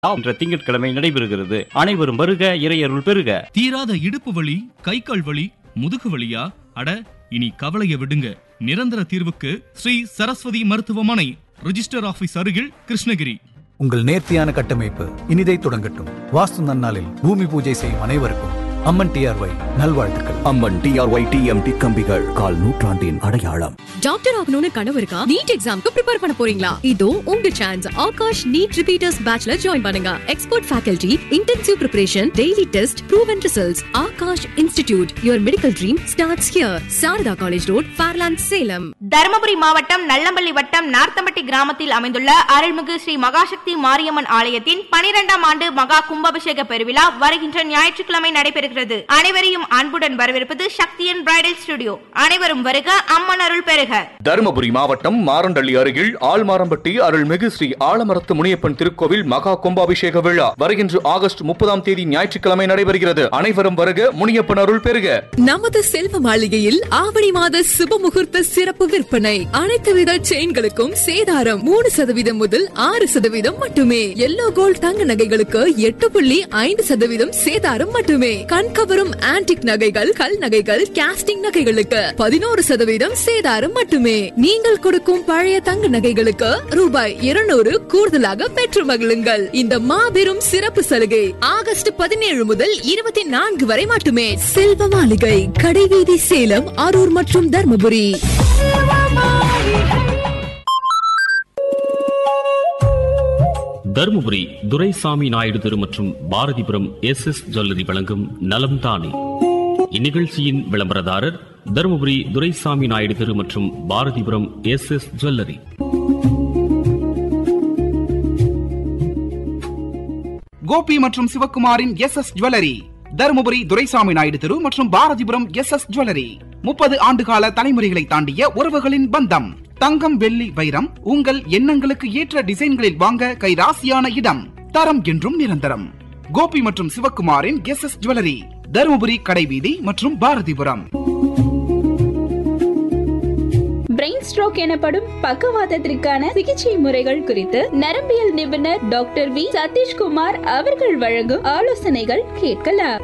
என்ற திங்கட்கிழமை நடைபெறுகிறது அனைவரும் வருக இறையருள் பெறுக தீராத இடுப்பு வலி கை கால் வலி முதுகு வலியா அட இனி கவலைய விடுங்க நிரந்தர தீர்வுக்கு ஸ்ரீ சரஸ்வதி மருத்துவமனை ரிஜிஸ்டர் ஆபீஸ் அருகில் கிருஷ்ணகிரி உங்கள் நேர்த்தியான கட்டமைப்பு இனிதை தொடங்கட்டும் வாஸ்து நன்னாளில் பூமி பூஜை செய்யும் அனைவருக்கும் அம்மன் டிஆர்ஒய் நல்வாழ்த்துக்கள் அம்மன் டிஆர்ஒய் டிஎம்டி கம்பிகள் கால் நூற்றாண்டின் அடையாளம் டாக்டர் ஆகணும்னு கனவு இருக்கா நீட் எக்ஸாம்க்கு ப்ரிப்பேர் பண்ண போறீங்களா இதோ உங்க சான்ஸ் ஆகாஷ் நீட் ரிப்பீட்டர்ஸ் பேட்ச்ல ஜாயின் பண்ணுங்க expert faculty intensive preparation daily test proven results Aakash institute your medical dream starts here Sharada college road Fairland Salem Dharmapuri மாவட்டம் நல்லம்பள்ளி வட்டம் நார்த்தம்பட்டி கிராமத்தில் அமைந்துள்ள அருள்மிகு ஸ்ரீ மகாசக்தி மாரியம்மன் ஆலயத்தின் பனிரெண்டாம் ஆண்டு மகா கும்பாபிஷேக பெருவிழா வருகின்ற ஞாயிற்றுக்கிழமை நடைபெறுகிறது அனைவரையும் அன்புடன் வரவேற்பது சக்தியன் பிரைடல் ஸ்டுடியோ அனைவரும் வருக அம்மன் அருள் பெறுக தருமபுரி மாவட்டம் மாரண்டள்ளி அருகில் ஆழ்மாரம்பட்டி அருள்மிகு ஸ்ரீ ஆலமரத்து முனியப்பன் திருக்கோவில் மகா கும்பாபிஷேக விழா வருகின்ற ஆகஸ்ட் முப்பதாம் தேதி ஞாயிற்றுக்கிழமை நடைபெறுகிறது அனைவரும் வருக முனியப்பன் அருள் பெறுக நமது செல்வ மாளிகையில் ஆவணி மாத சுப முகூர்த்த சிறப்பு விற்பனை அனைத்து வித செயின்களுக்கும் சேதாரம் மூணு சதவீதம் முதல் ஆறு சதவீதம் மட்டுமே எல்லோ கோல்ட் தங்க நகைகளுக்கு எட்டு புள்ளி ஐந்து சதவீதம் சேதாரம் மட்டுமே கண்கவரும் ஆன்டிக் நகைகள் கல் நகைகள் கேஸ்டிங் நகைகளுக்கு பதினோரு சதவீதம் சேதாரம் மட்டுமே நீங்கள் கொடுக்கும் பழைய தங்க நகைகளுக்கு ரூபாய் இருநூறு கூடுதலாக பெற்று மகிழுங்கள் இந்த மாபெரும் சிறப்பு சலுகை ஆகஸ்ட் பதினேழு முதல் இருபத்தி நான்கு வரை மட்டுமே செல்வ மாளிகை கடைவீதி சேலம் அரூர் மற்றும் தர்மபுரி தருமபுரி துரைசாமி நாயுடு தெரு மற்றும் பாரதிபுரம் எஸ் எஸ் ஜுவல்லரி வழங்கும் நலம் தானே இந்நிகழ்ச்சியின் விளம்பரதாரர் தருமபுரி துரைசாமி நாயுடு தெரு மற்றும் Bharathipuram S S jewellery Gopi மற்றும் சிவக்குமாரின் S S jewellery Dharmapuri Duraisamy Naidu தெரு மற்றும் பாரதிபுரம் எஸ் எஸ் ஜுவல்லரி முப்பது ஆண்டுகால தலைமுறைகளை தாண்டிய உறவுகளின் பந்தம் தங்கம் வெள்ளி வைரம் உங்கள் எண்ணங்களுக்கு ஏற்ற டிசைன்களில் வாங்க கைராசியான இடம் தரம் என்றும் நிரந்தரம் கோபி மற்றும் சிவக்குமாரின் எஸ் எஸ் ஜுவல்லரி தருமபுரி கடைவீதி மற்றும் பாரதிபுரம் பிரெயின் ஸ்ட்ரோக் எனப்படும் பக்கவாதத்திற்கான சிகிச்சை முறைகள் குறித்து நரம்பியல் நிபுணர் டாக்டர் வி சதீஷ்குமார் அவர்கள் வழங்கும் ஆலோசனைகள் கேட்கலாம்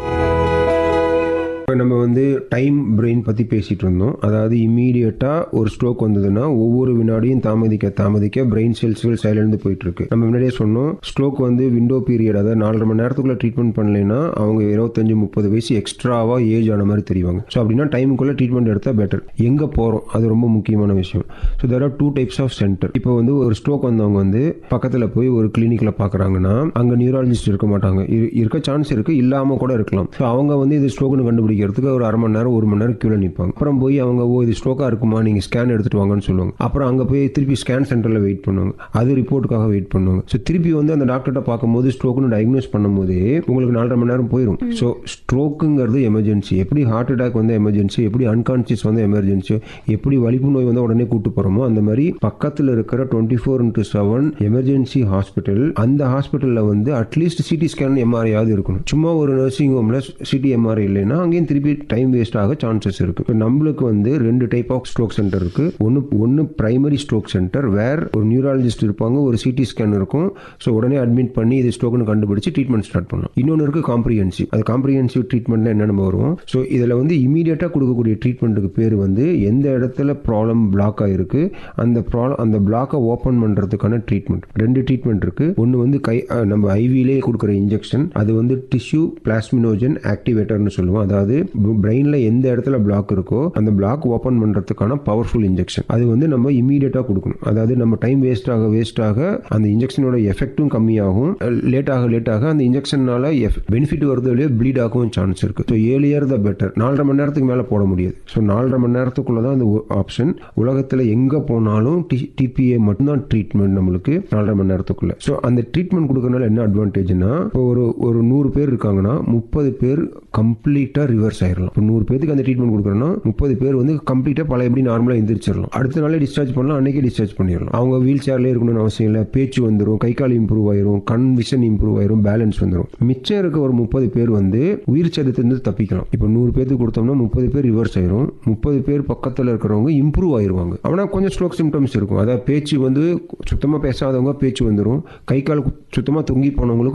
இப்போ நம்ம வந்து டைம் பிரெயின் பற்றி பேசிகிட்டு இருந்தோம் அதாவது இம்மீடியட்டாக ஒரு ஸ்ட்ரோக் வந்ததுன்னா ஒவ்வொரு வினாடியும் தாமதிக்க தாமதிக்க பிரெயின் செல்ஸ்கள் சைலந்து போயிட்டு இருக்கு நம்ம முன்னாடியே சொன்னோம் ஸ்ட்ரோக் வந்து விண்டோ பீரியட் அதாவது நாலரை மணி நேரத்துக்குள்ள ட்ரீட்மெண்ட் பண்ணலைன்னா அவங்க இருபத்தஞ்சு முப்பது வயசு எக்ஸ்ட்ராவாக ஏஜ் ஆன மாதிரி தெரிவாங்க ஸோ அப்படின்னா டைமுக்குள்ளே ட்ரீட்மெண்ட் எடுத்தால் பெட்டர் எங்கே போகிறோம் அது ரொம்ப முக்கியமான விஷயம் so there are two types of centre இப்போ வந்து ஒரு ஸ்ட்ரோக் வந்தவங்க வந்து பக்கத்தில் போய் ஒரு கிளினிக்கில் பார்க்குறாங்கன்னா அங்கே நியூராலஜிஸ்ட் இருக்க மாட்டாங்க இரு- இருக்க சான்ஸ் இருக்குது இல்லாமல் கூட இருக்கலாம் ஸோ அவங்க வந்து இது ஸ்ட்ரோக்னு கண்டுபிடிக்கிறதுக்கு ஒரு அரை மணி நேரம் ஒரு மணி நேரம் கீழே நிற்பாங்க அப்புறம் போய் அவங்க ஓ இது ஸ்ட்ரோக்காக இருக்குமா நீங்கள் ஸ்கேன் எடுத்துட்டு வாங்கன்னு சொல்லுவாங்க அப்புறம் அங்கே போய் திருப்பி ஸ்கேன் சென்டரில் வெயிட் பண்ணுவாங்க அது ரிப்போர்ட்டுக்காக வெயிட் பண்ணுவாங்க ஸோ திருப்பி வந்து அந்த டாக்டர்கிட்ட பார்க்கும்போது ஸ்ட்ரோக்னு டயக்னோஸ் பண்ணும்போது உங்களுக்கு நாலரை மணி நேரம் போயிடும் ஸோ ஸ்ட்ரோக்குங்கிறது எமர்ஜென்சி எப்படி ஹார்ட் அட்டாக் வந்து எமர்ஜென்சி எப்படி அன்கான்சியஸ் வந்து எமர்ஜென்சி எப்படி வலிப்பு நோய் வந்து உடனே கூட்டு போகிறோமோ அந்த மாதிரி பக்கத்தில் இருக்கிற twenty four into seven emergency hospital அந்த ஹாஸ்பிட்டலில் வந்து அட்லீஸ்ட் சிடி ஸ்கேன் எம்ஆர்ஐயாவது இருக்கணும் சும்மா ஒரு நர்சிங் ஹோமில் சிடி எம்ஆர்ஐ இல்லைன்னா அங்கேயும் திருப்பி டைம் வேஸ்ட் ஆக சான்சஸ் இருக்கு இப்போ நம்மளுக்கு வந்து ரெண்டு டைப் ஆஃப் ஸ்ட்ரோக் சென்டர் இருக்கு ஒன்று ஒன்று பிரைமரி ஸ்ட்ரோக் சென்டர் வேர் ஒரு நியூராலஜிஸ்ட் இருப்பாங்க ஒரு சிடி ஸ்கேன் இருக்கும் ஸோ உடனே அட்மிட் பண்ணி இது ஸ்ட்ரோக்னு கண்டுபிடிச்சு ட்ரீட்மெண்ட் ஸ்டார்ட் பண்ணலாம் இன்னொன்று இருக்கு காம்ப்ரிஹென்சிவ் அது காம்ப்ரிஹென்சிவ் ட்ரீட்மெண்ட்னா என்ன நம்ம வருவோம் ஸோ இதில் வந்து இமீடியட்டாக கொடுக்கக்கூடிய ட்ரீட்மெண்ட்டுக்கு பேர் வந்து எந்த இடத்துல ப்ராப்ளம் பிளாக் ஆயிருக்கு அந்த ப்ராப்ளம் அந்த பிளாக்கை ஓப்பன் பண்ணுறதுக்கான ட்ரீட்மெண்ட் ரெண்டு ட்ரீட்மெண்ட் இருக்கு ஒன்று வந்து கை அஹ், நம்ம ஐவிலே கொடுக்குற இன்ஜெக்ஷன் அது வந்து டிஷ்யூ பிளாஸ்மினோஜன் ஆக்டிவேட்டர்னு சொல்லுவோம் அதாவது பிரெயினில் எந்த இடத்துல பிளாக் இருக்கோ அந்த பிளாக் ஓப்பன் பண்ணுறதுக்கான பவர்ஃபுல் இன்ஜெக்ஷன் அது வந்து நம்ம இமீடியட்டாக கொடுக்கணும் அதாவது நம்ம டைம் வேஸ்ட் ஆக வேஸ்ட் ஆக அந்த இன்ஜெக்ஷனோட எஃபெக்ட்டும் கம்மியாகும் லேட் ஆக லேட் ஆக அந்த இன்ஜெக்ஷனால பெனிஃபிட் வருதோ இல்லையோ ப்ளீட் ஆகவும் சான்ஸ் இருக்கு ஸோ ஏழியர் த பெட்டர் நாலரை மணி நேரத்துக்கு மேலே போட முடியாது ஸோ நாலரை மணி நேரத்துக்குள்ள தான் அந்த ஆப்ஷன் உலகத்தில் எங்கே போனாலும் டிபிஏ மட்டும்தான் ட்ரீட்மெண்ட் நம்மளுக்கு நாலரை மணி நேரத்துக்குள்ள ஸோ அந்த ட்ரீட்மெண்ட் கொடுக்கறதுனால என்ன அட்வான்டேஜ்னா இப்போ ஒரு ஒரு நூறு பேர் இருக்காங்கன்னா முப்பது பேர் கம்ப்ளீட்டாக ரிவர்ஸ் ஆயிடலாம் இப்போ நூறு பேருக்கு அந்த ட்ரீட்மெண்ட் கொடுக்குறோன்னா முப்பது பேர் வந்து கம்ப்ளீட்டாக பழைய எப்படி நார்மலாக எந்திரிச்சிடலாம் அடுத்த நாளே டிஸ்சார்ஜ் பண்ணலாம் அன்னைக்கே டிஸ்சார்ஜ் பண்ணிடலாம் அவங்க வீல் சேர்லேயே இருக்கணும்னு அவசியம் இல்லை பேச்சு வந்துடும் கை கால் இம்ப்ரூவ் ஆயிரும் கண் விஷன் இம்ப்ரூவ் ஆயிரும் பேலன்ஸ் வந்துடும் மிச்சம் இருக்க ஒரு முப்பது பேர் வந்து உயிர் சேதத்திலிருந்து தப்பிக்கலாம் இப்போ நூறு பேருக்கு கொடுத்தோம்னா முப்பது பேர் ரிவர்ஸ் ஆயிரும் முப்பது பேர் பக்கத்தில் இருக்கிறவங்க இம்ப்ரூவ் ஆயிருவாங்க ஆனால் கொஞ்சம் ஸ்ட்ரோக் சிம்டம்ஸ் இருக்கும் அதாவது பேச்சு வந்து சுத்தமாக பேசாதவங்க பேச்சு வந்துடும் கை கால் சுத்தமாக தொங்கி போனவங்களுக்கு